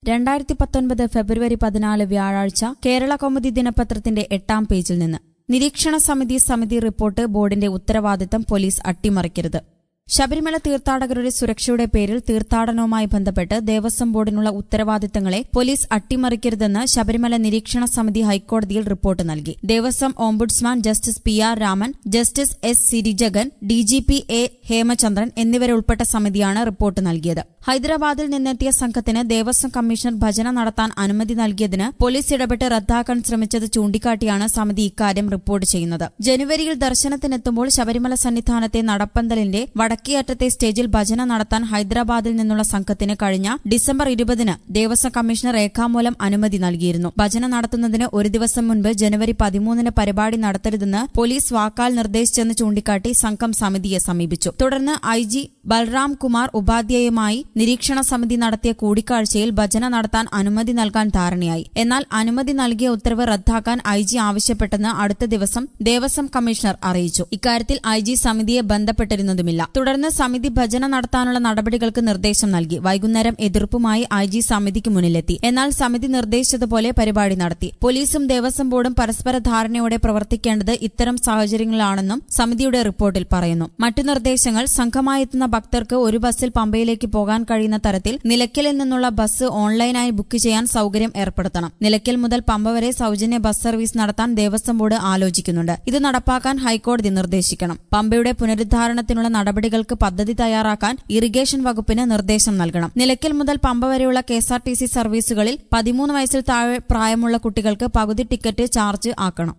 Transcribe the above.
രണ്ടായിരത്തി പത്തൊൻപത് ഫെബ്രുവരി പതിനാല് വ്യാഴാഴ്ച കേരള കൗമുദി ദിനപത്രത്തിന്റെ എട്ടാം പേജിൽ നിന്ന് നിരീക്ഷണ സമിതി സമിതി റിപ്പോർട്ട് ബോർഡിന്റെ ഉത്തരവാദിത്തം പോലീസ് അട്ടിമറിക്കരുത് ശബരിമല തീർത്ഥാടകരുടെ സുരക്ഷയുടെ പേരിൽ തീർത്ഥാടനവുമായി ബന്ധപ്പെട്ട് ദേവസ്വം ബോർഡിനുള്ള ഉത്തരവാദിത്തങ്ങളെ പോലീസ് അട്ടിമറിക്കരുതെന്ന് ശബരിമല നിരീക്ഷണ സമിതി ഹൈക്കോടതിയിൽ റിപ്പോർട്ട് നൽകി Devaswom ombudsman justice P R Raman justice S Sirijagan DGP A Hemachandran എന്നിവരുൾപ്പെട്ട സമിതിയാണ് റിപ്പോർട്ട് നൽകിയത് ഹൈദരാബാദിൽ നിന്നെത്തിയ സംഘത്തിന് ദേവസ്വം കമ്മീഷണർ ഭജന നടത്താൻ അനുമതി നൽകിയതിന് പോലീസ് ഇടപെട്ട് റദ്ദാക്കാൻ ശ്രമിച്ചത് ചൂണ്ടിക്കാട്ടിയാണ് സമിതി ഇക്കാര്യം റിപ്പോർട്ട് ചെയ്യുന്നത് ജനുവരിയിൽ ദർശനത്തിനെത്തുമ്പോൾ ശബരിമല സന്നിധാനത്തെ നടപ്പന്തലിന്റെ വടക്കേ അറ്റത്തെ സ്റ്റേജിൽ ഭജന നടത്താൻ ഹൈദരാബാദിൽ നിന്നുള്ള സംഘത്തിന് കഴിഞ്ഞ ഡിസംബർ ഇരുപതിന് ദേവസ്വം കമ്മീഷണർ രേഖാമൂലം അനുമതി നൽകിയിരുന്നു ഭജന നടത്തുന്നതിന് ഒരു ദിവസം മുൻപ് ജനുവരി പതിമൂന്നിന് പരിപാടി നടത്തരുതെന്ന് പോലീസ് വാക്കാൽ നിർദ്ദേശിച്ചെന്ന് ചൂണ്ടിക്കാട്ടി സംഘം സമിതിയെ സമീപിച്ചു തുടർന്ന് ഐ ജി ബൽറാം കുമാർ ഉപാധ്യായുമായി നിരീക്ഷണ സമിതി നടത്തിയ കൂടിക്കാഴ്ചയിൽ ഭജന നടത്താൻ അനുമതി നൽകാൻ ധാരണയായി എന്നാൽ അനുമതി നൽകിയ ഉത്തരവ് റദ്ദാക്കാൻ ഐ ജി ആവശ്യപ്പെട്ടെന്ന് അടുത്ത ദിവസം ദേവസ്വം കമ്മീഷണർ അറിയിച്ചു ഇക്കാര്യത്തിൽ ഐ ജി സമിതിയെ ബന്ധപ്പെട്ടിരുന്നതുമില്ല തുടർന്ന് സമിതി ഭജന നടത്താനുള്ള നടപടികൾക്ക് നിർദ്ദേശം നൽകി വൈകുന്നേരം എതിർപ്പുമായി ഐ ജി സമിതിക്ക് മുന്നിലെത്തി എന്നാൽ സമിതി നിർദ്ദേശിച്ചതുപോലെ പരിപാടി നടത്തി പോലീസും ദേവസ്വം ബോർഡും പരസ്പര ധാരണയോടെ പ്രവർത്തിക്കേണ്ടത് ഇത്തരം സാഹചര്യങ്ങളാണെന്നും സമിതിയുടെ റിപ്പോർട്ടിൽ പറയുന്നു മറ്റു നിർദ്ദേശങ്ങൾ സംഘമായി എത്തുന്ന ഭക്തർക്ക് ഒരു ബസ്സിൽ പമ്പയിലേക്ക് പോകാൻ കഴിയുന്ന തരത്തിൽ നിലയ്ക്കലിൽ നിന്നുള്ള ബസ് ഓൺലൈനായി ബുക്ക് ചെയ്യാൻ സൌകര്യം ഏർപ്പെടുത്തണം നിലയ്ക്കൽ മുതൽ പമ്പ വരെ സൌജന്യ ബസ് സർവീസ് നടത്താൻ ദേവസ്വം ബോർഡ് ആലോചിക്കുന്നുണ്ട് ഇത് നടപ്പാക്കാൻ ഹൈക്കോടതി നിർദ്ദേശിക്കണം പമ്പയുടെ പുനരുദ്ധാരണത്തിനുള്ള നടപടികൾക്ക് പദ്ധതി തയ്യാറാക്കാൻ ഇറിഗേഷൻ വകുപ്പിന് നിർദ്ദേശം നൽകണം നിലയ്ക്കൽ മുതൽ പമ്പ വരെയുള്ള കെഎസ്ആർടിസി സർവീസുകളിൽ പതിമൂന്ന് വയസ്സിൽ താഴെ പ്രായമുള്ള കുട്ടികൾക്ക് പകുതി ടിക്കറ്റ് ചാർജ് ആക്കണം